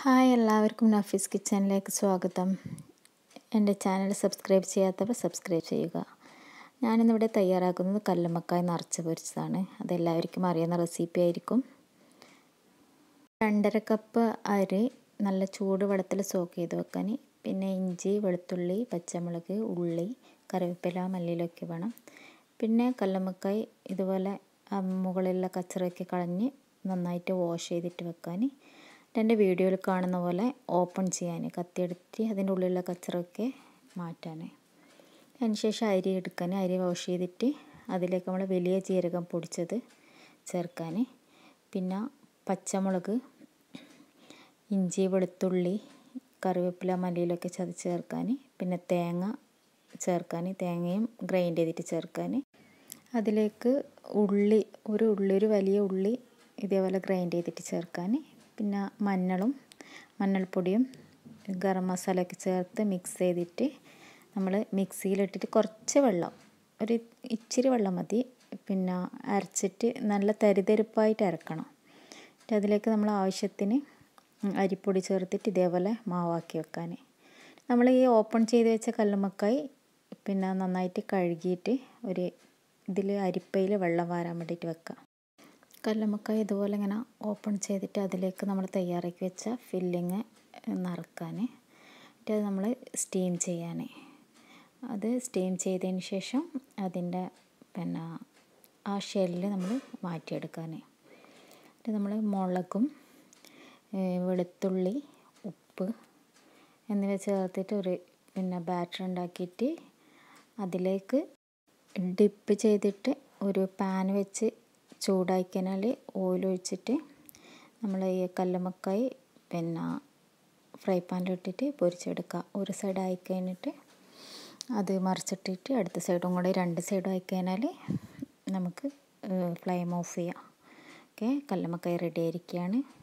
hi എല്ലാവർക്കും നഫീസ് കിച്ചണിലേക്ക് സ്വാഗതം എൻ്റെ ചാനൽ സബ്സ്ക്രൈബ് ചെയ്യാത്തവർ സബ്സ്ക്രൈബ് ചെയ്യുക ഞാനിന്നിവിടെ തയ്യാറാക്കുന്നത് കല്ലുമ്മക്കായ നിറച്ച് പൊരിച്ചതാണ് അതെല്ലാവർക്കും അറിയുന്ന റെസിപ്പി ആയിരിക്കും രണ്ടര കപ്പ് അരി നല്ല ചൂട് വെള്ളത്തിൽ സോക്ക് ചെയ്ത് വെക്കാൻ പിന്നെ ഇഞ്ചി വെളുത്തുള്ളി പച്ചമുളക് ഉള്ളി കറിവേപ്പില മല്ലിയിലൊക്കെ വേണം പിന്നെ കല്ലുമ്മക്കായ് ഇതുപോലെ മുകളിലുള്ള കച്ചറയൊക്കെ കളഞ്ഞ് നന്നായിട്ട് വാഷ് ചെയ്തിട്ട് വെക്കാൻ എൻ്റെ വീഡിയോയിൽ കാണുന്ന പോലെ ഓപ്പൺ ചെയ്യാൻ കത്തിയെടുത്ത് അതിൻ്റെ ഉള്ളിലുള്ള കച്ചറൊക്കെ മാറ്റാൻ അതിനുശേഷം അരി എടുക്കാൻ അരി വാഷ് ചെയ്തിട്ട് അതിലേക്ക് നമ്മൾ വലിയ ജീരകം പൊടിച്ചത് ചേർക്കാൻ പിന്നെ പച്ചമുളക് ഇഞ്ചി വെളുത്തുള്ളി കറിവേപ്പില മല്ലിയിലൊക്കെ ചതച്ച് ചേർക്കാൻ പിന്നെ തേങ്ങ ചേർക്കാൻ തേങ്ങയും ഗ്രൈൻഡ് ചെയ്തിട്ട് ചേർക്കാൻ അതിലേക്ക് ഉള്ളി ഒരു ഉള്ളി ഒരു വലിയ ഉള്ളി ഇതേപോലെ ഗ്രൈൻഡ് ചെയ്തിട്ട് ചേർക്കാൻ പിന്നെ മഞ്ഞളും മഞ്ഞൾപ്പൊടിയും ഗരം മസാലയൊക്കെ ചേർത്ത് മിക്സ് ചെയ്തിട്ട് നമ്മൾ മിക്സിയിലിട്ടിട്ട് കുറച്ച് വെള്ളം ഒരു ഇച്ചിരി വെള്ളം മതി പിന്നെ അരച്ചിട്ട് നല്ല തരിതരിപ്പായിട്ട് അരക്കണം എന്നിട്ട് അതിലേക്ക് നമ്മൾ ആവശ്യത്തിന് അരിപ്പൊടി ചേർത്തിട്ട് ഇതേപോലെ മാവാക്കി വെക്കാൻ നമ്മൾ ഈ ഓപ്പൺ ചെയ്ത് വെച്ച കല്ലുമ്മക്കായി പിന്നെ നന്നായിട്ട് കഴുകിയിട്ട് ഒരു ഇതിൽ അരിപ്പയിൽ വെള്ളം വാരാൻ വേണ്ടിയിട്ട് വെക്കാം കല്ലുമ്മക്കായ ഇതുപോലെ ഇങ്ങനെ ഓപ്പൺ ചെയ്തിട്ട് അതിലേക്ക് നമ്മൾ തയ്യാറാക്കി വെച്ച ഫില്ലിങ് നിറക്കാൻ എന്നിട്ട് അത് നമ്മൾ സ്റ്റീം ചെയ്യാൻ അത് സ്റ്റീം ചെയ്തതിന് ശേഷം അതിൻ്റെ പിന്നെ ആ ഷെല്ല് നമ്മൾ മാറ്റിയെടുക്കാൻ എന്നിട്ട് നമ്മൾ മുളകും വെളുത്തുള്ളി ഉപ്പ് എന്നിവ ചേർത്തിട്ട് ഒരു പിന്നെ ബാറ്റർ ഉണ്ടാക്കിയിട്ട് അതിലേക്ക് ഡിപ്പ് ചെയ്തിട്ട് ഒരു പാൻ വെച്ച് ചൂടാക്കിയാൽ ഓയിൽ ഒഴിച്ചിട്ട് നമ്മൾ ഈ കല്ലുമ്മക്കായി പിന്നെ ഫ്രൈ പാനിലിട്ടിട്ട് പൊരിച്ചെടുക്കുക ഒരു സൈഡ് ആയി കഴിഞ്ഞിട്ട് അത് മറിച്ചിട്ടിട്ട് അടുത്ത സൈഡും കൂടെ രണ്ട് സൈഡും ആയി കഴിഞ്ഞാൽ നമുക്ക് ഫ്ലെയിം ഓഫ് ചെയ്യാം ഓക്കെ കല്ലുമ്മക്കായി റെഡി ആയിരിക്കുകയാണ്